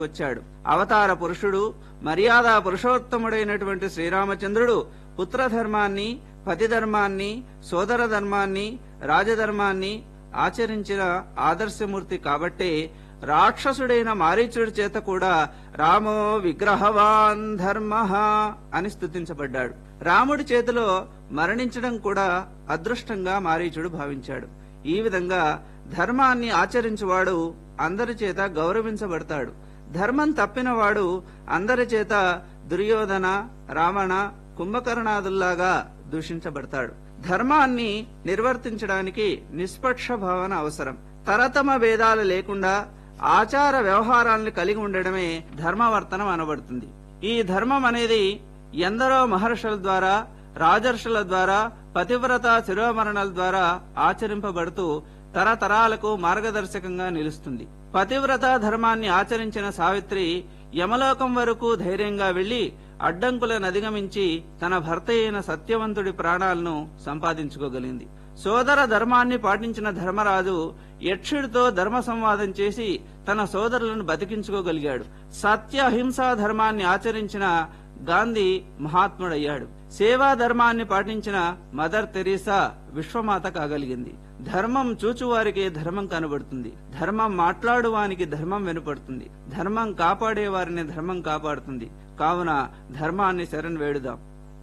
వచ్చాడు అవతార పురుషుడు మర్యాద పురుషోత్తముడైనటువంటి శ్రీరామచంద్రుడు పుత్రధర్మాన్ని పతిధర్మాన్ని సోదర ధర్మాన్ని రాజధర్మాన్ని ఆచరించిన ఆదర్శమూర్తి కాబట్టే రాక్షసుడైన మారీచుడి చేత కూడా రామో విగ్రహవాన్ ధర్మ అని స్తుతించబడ్డాడు రాముడి చేతిలో మరణించడం కూడా అదృష్టంగా మారీచుడు భావించాడు ఈ విధంగా ధర్మాన్ని ఆచరించువాడు అందరి చేత గౌరవించబడతాడు ధర్మం తప్పినవాడు అందరి చేత దుర్యోధన రావణ కుంభకర్ణాదుల్లాగా దూషించబడతాడు ధర్మాన్ని నిర్వర్తించడానికి నిష్పక్ష భావన అవసరం తరతమ భేదాలు లేకుండా ఆచార వ్యవహారాలను కలిగి ఉండడమే ధర్మవర్తనం అనబడుతుంది ఈ ధర్మం అనేది ఎందరో మహర్షుల ద్వారా రాజర్షుల ద్వారా పతివ్రత శిరోమరణల ద్వారా ఆచరింపబడుతూ తరతరాలకు మార్గదర్శకంగా నిలుస్తుంది పతివ్రత ధర్మాన్ని ఆచరించిన సావిత్రి యమలోకం వరకు ధైర్యంగా వెళ్లి అడ్డంకులను అధిగమించి తన భర్త అయిన సత్యవంతుడి ప్రాణాలను సంపాదించుకోగలిగింది సోదర ధర్మాన్ని పాటించిన ధర్మరాజు యక్షుడితో ధర్మ సంవాదం చేసి తన సోదరులను బతికించుకోగలిగాడు సత్య అహింసా ధర్మాన్ని ఆచరించిన గాంధీ మహాత్ముడయ్యాడు సేవా ధర్మాన్ని పాటించిన మదర్ తెరీసా విశ్వమాత కాగలిగింది ధర్మం చూచువారికే ధర్మం కనబడుతుంది ధర్మం మాట్లాడువానికి ధర్మం వినపడుతుంది ధర్మం కాపాడేవారిని ధర్మం కాపాడుతుంది కావున ధర్మాన్ని శరణ్ వేడుదాం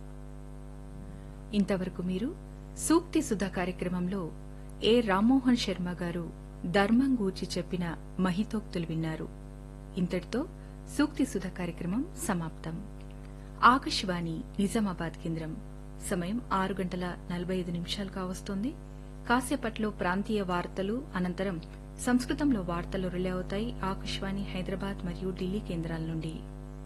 ఇంతవరకు మీరు సూక్తి సుధా కార్యక్రమంలో ఏ రామ్మోహన్ శర్మ గారు ధర్మం గూర్చి చెప్పిన మహితోక్తులు విన్నారు ఇంతటితో సూక్తి సుధా కార్యక్రమం సమాప్తం ఆకాశవాణి నిజామాబాద్ కేంద్రం సమయం ఆరు గంటల నలభై ఐదు నిమిషాలు కావస్తోంది కాసేపట్లో ప్రాంతీయ వార్తలు అనంతరం సంస్కృతంలో వార్తలు రిలే అవుతాయి ఆకాశవాణి హైదరాబాద్ మరియు ఢిల్లీ కేంద్రాల నుండి